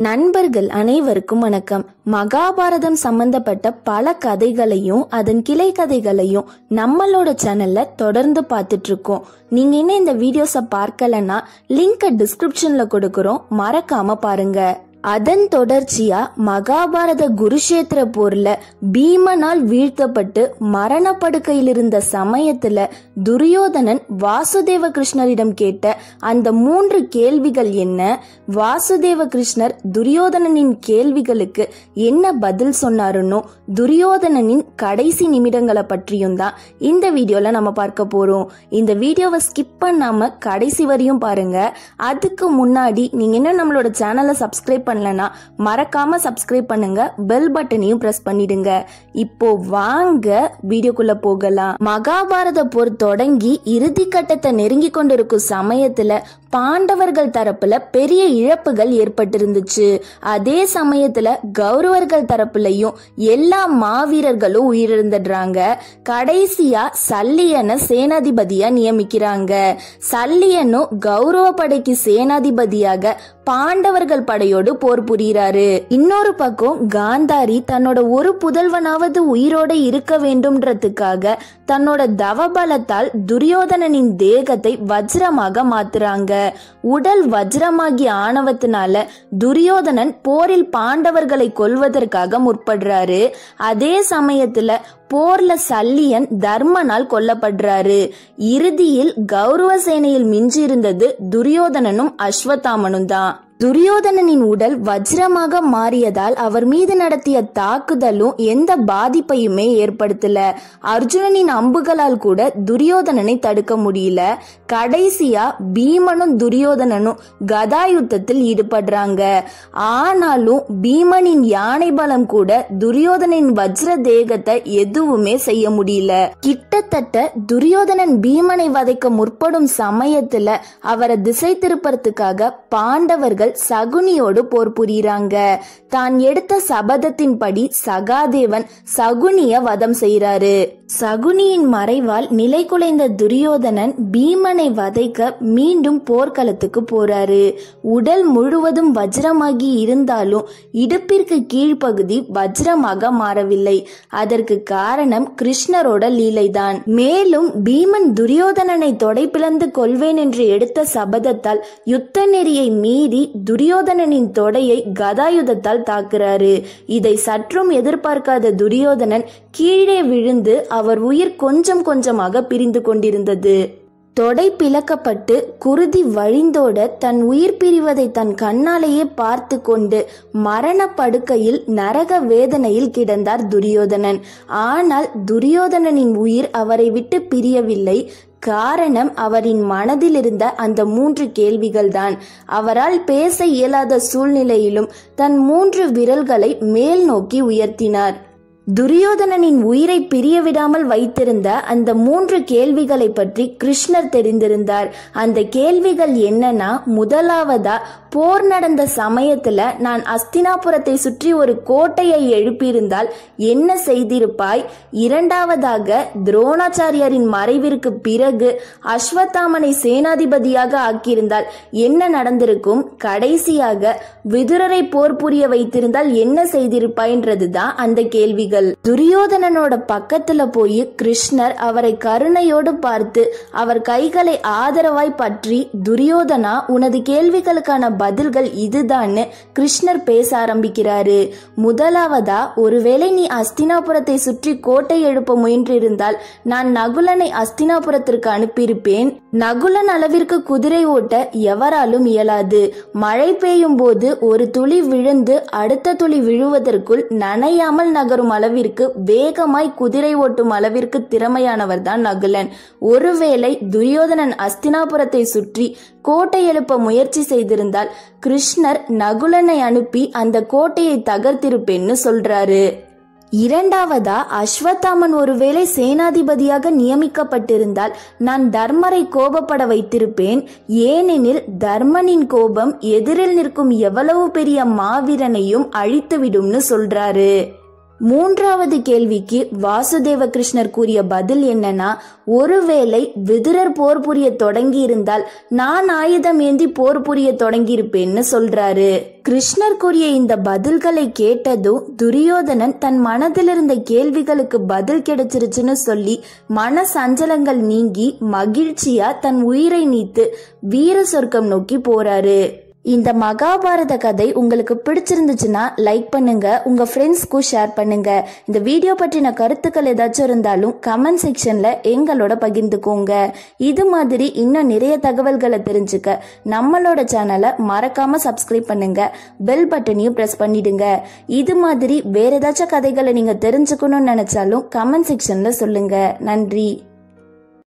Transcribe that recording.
நண்பர்கள் அனைவருக்கும் வணக்கம் மகாபாரதம் சம்பந்தப்பட்ட பல கதைகளையும் அதன் கிளை கதைகளையும் நம்மளோட சேனல்ல தொடர்ந்து பார்த்துட்டு இருக்கோம் நீங்க இன்னும் இந்த வீடியோஸை பார்க்கலன்னா லிங்கை டிஸ்கிரிப்ஷன்ல கொடுக்கறோம் மறக்காம பாருங்க அதன் தொடர்ச்சியா மகாபாரத குருஷேத்திர போர்ல பீமனால் வீழ்த்தப்பட்டு மரணப்படுக்கையில் இருந்த சமயத்துல துரியோதனன் வாசுதேவ கிருஷ்ணரிடம் கேட்ட அந்த மூன்று கேள்விகள் என்ன வாசுதேவ கிருஷ்ணர் துரியோதனனின் கேள்விகளுக்கு என்ன பதில் சொன்னாருன்னோ துரியோதனனின் கடைசி நிமிடங்களை பற்றியும் தான் இந்த வீடியோல நம்ம பார்க்க போறோம் இந்த வீடியோவை ஸ்கிப் பண்ணாம கடைசி வரையும் பாருங்க அதுக்கு முன்னாடி நீங்க இன்னும் நம்மளோட சேனலை சப்ஸ்கிரைப் பண்ணலனா மறக்காம சப்ஸ்கிரைப் பண்ணுங்க பெல் பட்டனையும் பிரஸ் பண்ணிடுங்க இப்போ வாங்க வீடியோக்குள்ள போகலாம் மகாபாரத போர் தொடங்கி இறுதி கட்டத்தை நெருங்கி கொண்டிருக்கும் சமயத்துல பாண்டவர்கள் தரப்புல பெரிய இழப்புகள் ஏற்பட்டிருந்துச்சு அதே சமயத்துல கௌரவர்கள் தரப்புலயும் எல்லா மாவீரர்களும் உயிரிழந்துடுறாங்க கடைசியா சல்லியனை சேனாதிபதியா நியமிக்கிறாங்க சல்லியனும் கௌரவ படைக்கு சேனாதிபதியாக பாண்டவர்கள் படையோடு போர் புரிகிறாரு இன்னொரு பக்கம் காந்தாரி தன்னோட ஒரு புதல்வனாவது உயிரோட இருக்க வேண்டும்ன்றதுக்காக தன்னோட தவபலத்தால் துரியோதனனின் தேகத்தை வஜ்ரமாக மாத்துறாங்க உடல் வஜ்ரமாகி ஆணவத்தினால துரியோதனன் போரில் பாண்டவர்களை கொல்வதற்காக முற்படுறாரு அதே சமயத்துல போர்ல சல்லியன் தர்மனால் கொல்லப்படுறாரு இறுதியில் கௌரவ சேனையில் மிஞ்சியிருந்தது துரியோதனனும் அஸ்வத்தாமனும் தான் துரியோதனனின் உடல் வஜ்ரமாக மாறியதால் அவர் மீது நடத்திய தாக்குதலும் எந்த பாதிப்பையுமே ஏற்படுத்தல அர்ஜுனனின் அம்புகளால் கூட துரியோதனனை தடுக்க முடியல கடைசியா பீமனும் துரியோதனனும் கதாயுத்தத்தில் ஈடுபடுறாங்க ஆனாலும் பீமனின் யானை பலம் கூட துரியோதனின் வஜ்ர தேகத்தை எதுவுமே செய்ய முடியல கிட்டத்தட்ட துரியோதனன் பீமனை வதைக்க முற்படும் சமயத்துல அவரை திசை திருப்பறதுக்காக பாண்டவர்கள் சகுனியோடு போர் புரியுறாங்க தான் எடுத்த சபதத்தின்படி சகாதேவன் சகுனிய வதம் செய்யறாரு சகுனியின் மறைவால் நிலை குலைந்த துரியோதனன் பீமனை வதைக்க மீண்டும் போர்க்களத்துக்கு போறாரு உடல் முழுவதும் வஜ்ரமாகி இருந்தாலும் இடுப்பிற்கு கீழ்ப்பகுதி வஜ்ரமாக மாறவில்லை அதற்கு காரணம் கிருஷ்ணரோட லீலைதான் மேலும் பீமன் துரியோதனனை தொடைப்பிளந்து கொள்வேன் என்று எடுத்த சபதத்தால் யுத்த நெறியை மீறி துரியோதனனின் தொடையை கதாயுதத்தால் தாக்குறாரு இதை சற்றும் எதிர்பார்க்காத துரியோதனன் கீழே விழுந்து அவர் உயிர் கொஞ்சம் கொஞ்சமாக பிரிந்து கொண்டிருந்தது தொடை பிளக்கப்பட்டு குருதி வழிந்தோட தன் உயிர் பிரிவதை தன் கண்ணாலேயே பார்த்து கொண்டு மரண படுக்கையில் நரக வேதனையில் கிடந்தார் துரியோதனன் ஆனால் துரியோதனனின் உயிர் அவரை விட்டு பிரியவில்லை காரணம் அவரின் மனதில் இருந்த அந்த மூன்று கேள்விகள்தான் அவரால் பேச இயலாத சூழ்நிலையிலும் தன் மூன்று விரல்களை மேல் நோக்கி உயர்த்தினார் துரியோதனனின் உயிரை பிரிய விடாமல் வைத்திருந்த அந்த மூன்று கேள்விகளை பற்றி கிருஷ்ணர் தெரிந்திருந்தார் அந்த கேள்விகள் என்னன்னா முதலாவதா போர் நடந்த சமயத்துல நான் அஸ்தினாபுரத்தை சுற்றி ஒரு கோட்டையை எழுப்பியிருந்தால் என்ன செய்திருப்பாய் இரண்டாவதாக துரோணாச்சாரியாரின் மறைவிற்கு பிறகு அஸ்வத்தாமனை சேனாதிபதியாக ஆக்கியிருந்தால் என்ன நடந்திருக்கும் கடைசியாக விதுரரை போர் புரிய வைத்திருந்தால் என்ன செய்திருப்பாய்ன்றதுதான் அந்த கேள்விகள் துரியோதனனோட பக்கத்துல போய் கிருஷ்ணர் அவரை கருணையோடு பார்த்து அவர் கைகளை ஆதரவாய் பற்றி துரியோதனா உனது கேள்விகளுக்கான பதில்கள் இதுதான்னு கிருஷ்ணர் பேச ஆரம்பிக்கிறாரு முதலாவதா ஒருவேளை நீ அஸ்தினாபுரத்தை சுற்றி கோட்டை எழுப்ப முயன்றிருந்தால் நான் நகுலனை அஸ்தினாபுரத்திற்கு அனுப்பியிருப்பேன் நகுலன் அளவிற்கு குதிரை ஓட்ட எவராலும் இயலாது மழை பெய்யும் போது ஒரு துளி விழுந்து அடுத்த துளி விழுவதற்குள் நனையாமல் நகரும் அளவிற்கு வேகமாய் குதிரை ஓட்டும் அளவிற்கு திறமையானவர் தான் நகுலன் ஒருவேளை துரியோதனன் அஸ்தினாபுரத்தை சுற்றி கோட்டை எழுப்ப முயற்சி செய்திருந்தால் கிருஷ்ணர் நகுலனை அனுப்பி அந்த கோட்டையை தகர்த்திருப்பேன்னு சொல்றாரு இரண்டாவதா அஸ்வத்தாமன் ஒருவேளை சேனாதிபதியாக நியமிக்கப்பட்டிருந்தால் நான் தர்மரை கோபப்பட வைத்திருப்பேன் ஏனெனில் தர்மனின் கோபம் எதிரில் நிற்கும் எவ்வளவு பெரிய மாவீரனையும் அழித்துவிடும்னு சொல்றாரு மூன்றாவது கேள்விக்கு வாசுதேவ கிருஷ்ணர் கூறிய பதில் என்னன்னா ஒருவேளை விதுரர் போர் புரிய தொடங்கி இருந்தால் நான் ஆயுதம் ஏந்தி போர் புரிய தொடங்கியிருப்பேன்னு சொல்றாரு கிருஷ்ணர் கூறிய இந்த பதில்களை கேட்டதும் துரியோதனன் தன் மனதில் இருந்த கேள்விகளுக்கு பதில் கிடைச்சிருச்சுன்னு சொல்லி மன சஞ்சலங்கள் நீங்கி மகிழ்ச்சியா தன் உயிரை நீத்து வீர சொர்க்கம் நோக்கி போறாரு இந்த மகாபாரத கதை உங்களுக்கு பிடிச்சிருந்துச்சுன்னா லைக் பண்ணுங்க உங்க ஃப்ரெண்ட்ஸ்க்கும் ஷேர் பண்ணுங்க இந்த வீடியோ பற்றின கருத்துக்கள் ஏதாச்சும் இருந்தாலும் கமெண்ட் செக்ஷன்ல எங்களோட பகிர்ந்துக்கோங்க இது மாதிரி இன்னும் நிறைய தகவல்களை தெரிஞ்சுக்க நம்மளோட சேனலை மறக்காம சப்ஸ்கிரைப் பண்ணுங்க பெல் பட்டனையும் பிரஸ் பண்ணிடுங்க இது மாதிரி வேற ஏதாச்சும் கதைகளை நீங்க தெரிஞ்சுக்கணும்னு நினைச்சாலும் கமெண்ட் செக்ஷன்ல சொல்லுங்க நன்றி